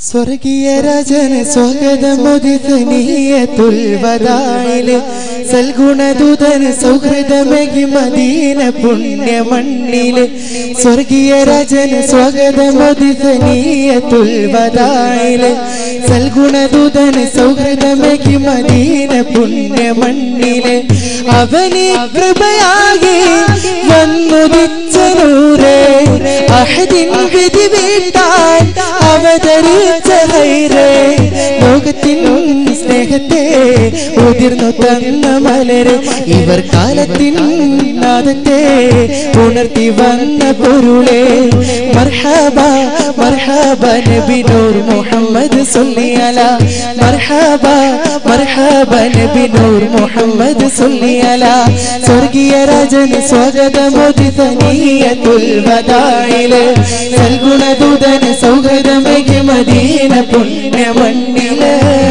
സ്വർഗീയ രാജന സ്വാഗതമുദിതനീയത്തുൽ വദായില് സൽഗുണദൂതന് സൗഹൃദമേകി മദീന പുണ്യമണ്ണില് സ്വർഗീയ രാജന സ്വാഗതമുദിതനീയത്തുൽ വദായില് സൽഗുണദൂതന് സൗഹൃദമേകി മദീന പുണ്യമണ്ണില് അവനെ കൃപയാകി വന്നുദിച്ച നൂറേ അഹദിൻ വിധി വീട്ടാൻ അവതരിച്ച ഹൈറേ ലോകത്തിൻ സ്നേഹത്തെ ഉതിർന്നു തന്ന മലര് ഇവർ കാലത്തിൻ നാദത്തെ ഉണർത്തി വന്ന പൊരുളെ മർഹബ മർഹബ നബി നൂർ മുഹമ്മദ് സല്ലിയല മർഹബ മർഹബ നബി നൂർ മുഹമ്മദ് സല്ലിയല സ്വർഗീയ രാജന് സ്വാഗതമോദിതനീയത്തുൽ വദായില് സൽഗുണദൂതന് സൗഹൃദമേകി മദീന പുണ്യമണ്ണില്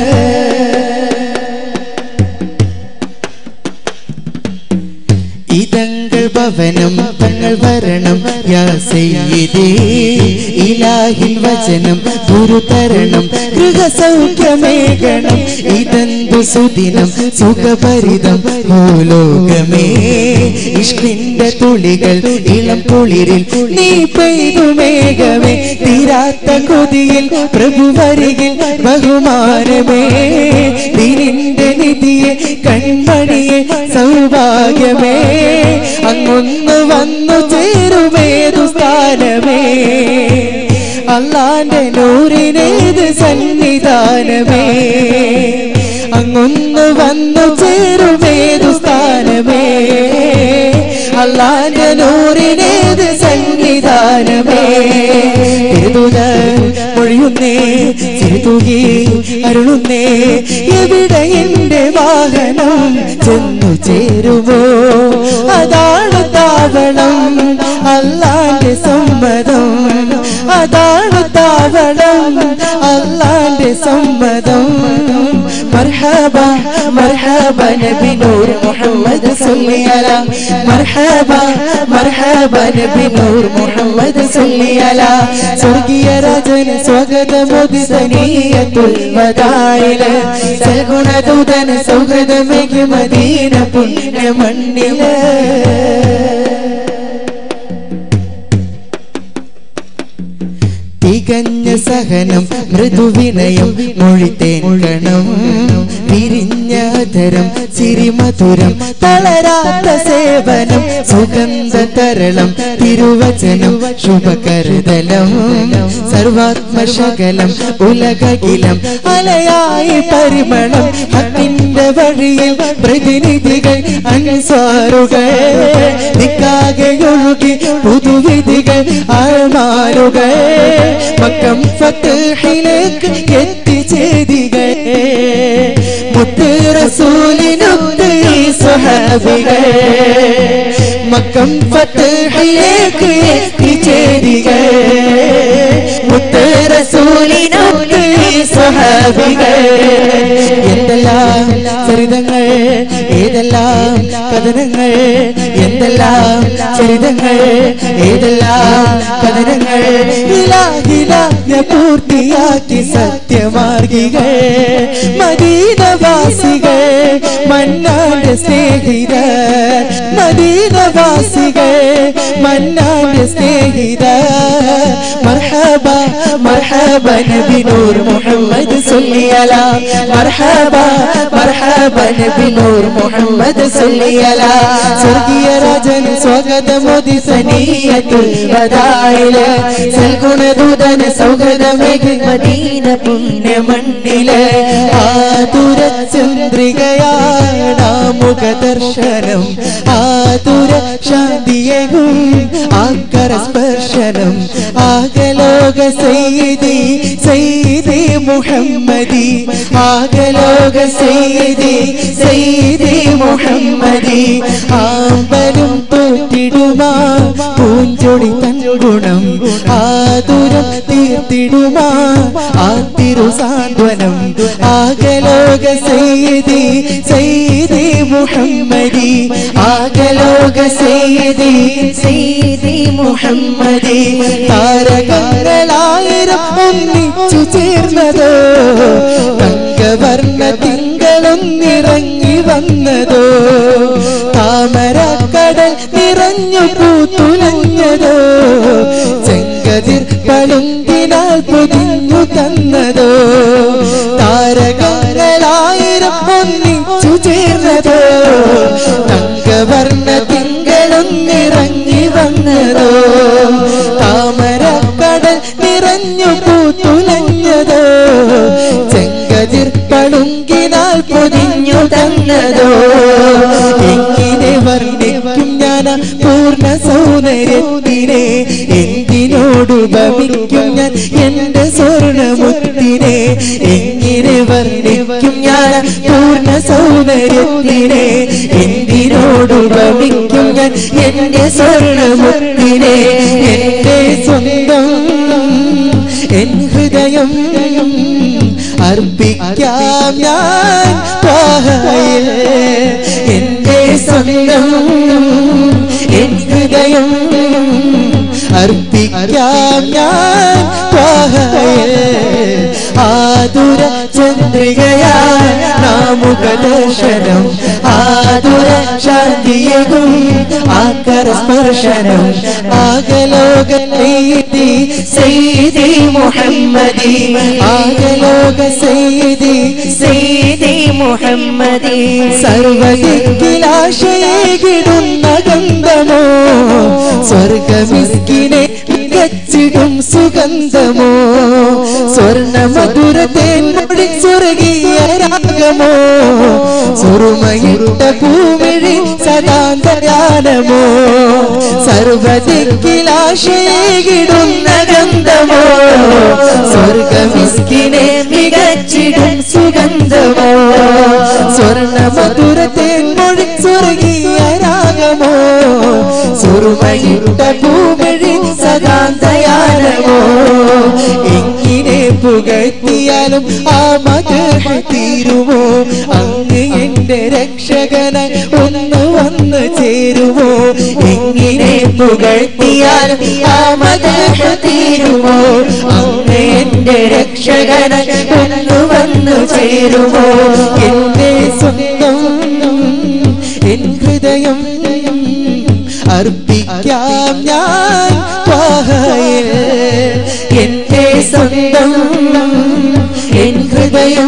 ഇതങ്ങൾ ഭവനം തങ്ങൾ വരണം യാ സയ്യിദേ ഇലാഹിൻ വചനം ഗുരുതരണം ഗൃഹസൗഖ്യമേകണം ഇതെന്തു സുദിനം സുഖഭരിതം ഭൂലോകമേ ഇഷ്കിന്റെ തുളികൾ ഇളം കുളിരിൽ നീ പെയ്തു മേഘമേ തീരാത്ത കൊതിയിൽ പ്രഭു വരികിൽ ബഹുമാനമേ ദിനിന്റെ നിധിയെ കൺമണിയെ സൗഭാഗ്യമേ അങ്ങൊന്ന് വന്നു ചേരുമേതു സ്ഥാനമേ അള്ളാന്റെ നൂറിനേത് സന്നിധാനമേ അങ്ങൊന്ന് വന്നു ചേരുമേതു സ്ഥാനമേ അള്ളാന്റെ നൂറിനേത് സന്നിധാനമേ തിരുതുതൽ മൊഴിയുന്നേ തിരുതുകി അരുളുന്നേ എവിടെ എന്റെ വാഹനം ചെന്നു ചേരുമോ അതാണ് താവളം അല്ലാന്റെ സമ്മതം അതാണ് താവളം അല്ലാന്റെ സമ്മതം മർഹബ മർഹബ നബി നൂർ മുഹമ്മദ് സല്ലിയല മർഹബ മർഹബ നബി നൂർ മുഹമ്മദ് സല്ലിയല സ്വർഗീയ രാജന സ്വാഗതമോദിതനീയത്തുൽ വദായില് സൽഗുണദൂതന സൗഹൃദമേകി മദീന പുണ്യമണ്ണില് തികഞ്ഞ സഹനം മൃദുവിനയം മൊഴിത്തേക്കണം വിരിഞ്ഞാധരം ചിരിമധുരം തളരാത്ത സേവനം സുഗന്ധ തരളം തിരുവചനം ശുഭകരുതലം സർവാത്മശകലം ഉലകകിലം അലയായി പരിമളം ഹത്തിന്റെ വഴിയിൽ പ്രതിനിധികൾ അൻസാറുകൾ നിക്കാകെ ഒഴുകി പുതുവിധികൾ ആൾമാരുകൾ മക്കം ഫത്തഹിലേക്ക് എത്തിച്ചേതികൾ മുത്ത് റസൂലിനൊത്ത് ഈ സ്വഹാബികൾ മക്കം ഫത്തഹിലേക്ക് എത്തിച്ചേതികൾ മുത്ത് റസൂലിനൊത്ത് ഈ സ്വഹാബികൾ എന്തെല്ലാം ചരിതങ്ങൾ ഏതെല്ലാം കഥനങ്ങൾ എന്തെല്ലാം ചരിതങ്ങൾ ഏതെല്ലാം കഥനങ്ങൾ ഇലാഹിലായ പൂർത്തിയാക്കി സത്യമാർഗികൾ മദീനവാസികൾ മന്നാന്റെ സ്നേഹിത മദീനവാസികൾ മന്നാന്റെ സ്നേഹിത മർഹബ മർഹബ നബി നൂർ മുഹമ്മദ് സല്ലിയല മർഹബ മർഹബ നബി നൂർ മുഹമ്മദ് സല്ലിയല സ്വർഗീയ രാജൻ സ്വാഗതമോദി സനീയത്തുൽ വദായില് സൽഗുണദൂതന സൗഹൃദമേകി മദീന പുണ്യമണ്ണില് ആതുര ചന്ദ്രികയാമുഖ ദർശനം ആതുര ശാന്തിയകും ആക്കര സ്പർശനം ആകലോക സയ്യിദി സയ്യിദി മുഹമ്മദി ആകലോക സയ്യിദി സയ്യിദി മുഹമ്മദി ആമ്പലും തോറ്റിടുമാ പൂഞ്ചൊടി തൻ ഗുണം ആതുരം തീർ തീർത്തിടുമാ ആ തിരുസാന്ത്വനം ആകലോക സയ്യിദി സയ്യിദി മുഹമ്മദി ആകലോക സയ്യിദി സയ്യിദി മുഹമ്മദി താരകങ്ങളായിരം ഒന്നിച്ചു ചേർന്നതോ തങ്കവർണ്ണ തിങ്കളൊന്നിറങ്ങി വന്നതോ താമരക്കടൽ നിറഞ്ഞു പൂത്തുലഞ്ഞതോ ചെങ്കതിർ പളുങ്കിനാൽ പൊതിഞ്ഞു തന്നതോ താരകങ്ങളായിരം ഒന്നിച്ചു ചേർന്നതോ തങ്കവർണ്ണ തിങ്കളൊന്നിറങ്ങി വന്നതോ താമരക്കടൽ നിറഞ്ഞു പൂത്തുലഞ്ഞതോ ചെങ്കതിർ പളുങ്കിനാൽ പൊതിഞ്ഞു തന്നതോ എങ്ങനെ വർണ്ണിക്കും ഞാൻ ആ പൂർണ്ണ സൗന്ദര്യത്തിനെ എന്തിനോട് ഭവിക്കും ഞാൻ എന്റെ സ്വർണമുത്തിനെ എങ്ങനെ വർണ്ണിക്കും ഞാൻ ആ പൂർണ്ണ സൗന്ദര്യത്തിനെ എന്തിനോട് ഭവിക്കും ഞാൻ എന്റെ സ്വർണമുത്തിനെ എന്റെ സ്വന്തം എൻ ഹൃദയം അർപ്പിക്കാം ഞാൻ ത്വാഹയിൽ. എന്റെ സ്വന്തം എൻ ഹൃദയം അർപ്പിക്കാം ഞാൻ ത്വാഹയിൽ. ആതുര ചന്ദ്രികയായ നാമുക ദർശനം ആതുര ശാന്തിയകും ആകര സ്പർശനം ആകലോക സയ്യിദി സയ്യിദി മുഹമ്മദി ആകലോക സയ്യിദി സയ്യിദി മുഹമ്മദി സർവദിക്കിലാശയേകിടുന്ന ഗന്ധമോ സ്വർഗമിസ്കിനെ മികച്ചിടും സുഗന്ധമോ സ്വർണ മധുര തേൻമൊഴി സ്വർഗീയ രാഗമോ സുറുമയിട്ട പൂമിഴി സദാന്തരാനമോ സർവദിക്കിലാശയേകിടുന്ന ഗന്ധമോ സ്വർഗമിസ്കിനെ മികച്ചിടും സുഗന്ധമോ സ്വർണ മധുര തേൻമൊഴി സ്വർഗീയ രാഗമോ സുറുമയിട്ട പൂമിഴി സദാന്തയാനമോ എങ്ങനെ പുകഴ്ത്തിയാലും ആ മതഹ തീരുമോ അങ്ങ് എന്റെ രക്ഷകനായി ഒന്ന് വന്ന് ചേരുമോ എങ്ങനെ പുകഴ്ത്തിയാലും ആ മതഹ തീരുമോ അങ്ങ് എന്റെ രക്ഷകനായി ഒന്ന് വന്ന് ചേരുമോ എന്റെ സ്വന്തം എൻ ഹൃദയം അർപ്പിക്കാം ഞാൻ ത്വാഹയിൽ. എന്റെ സ്വന്തം എൻ ഹൃദയം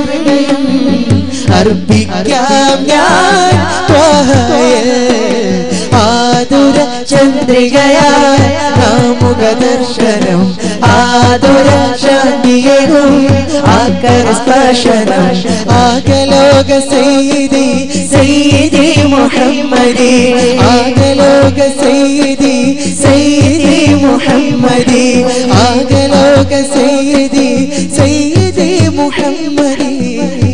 അർപ്പിക്കാം ഞാൻ ത്വാഹയിൽ. ആതുര ചന്ദ്രികയായ നാമുക ദർശനം ആതുര ശാന്തിയും ആകര സ്പർശനം ആകലോക സയ്യിദി സയ്യിദി മുഹമ്മദി ആകലോക സയ്യിദി സയ്യിദി മുഹമ്മദി ആകലോക സയ്യിദി സയ്യിദി മുഹമ്മദി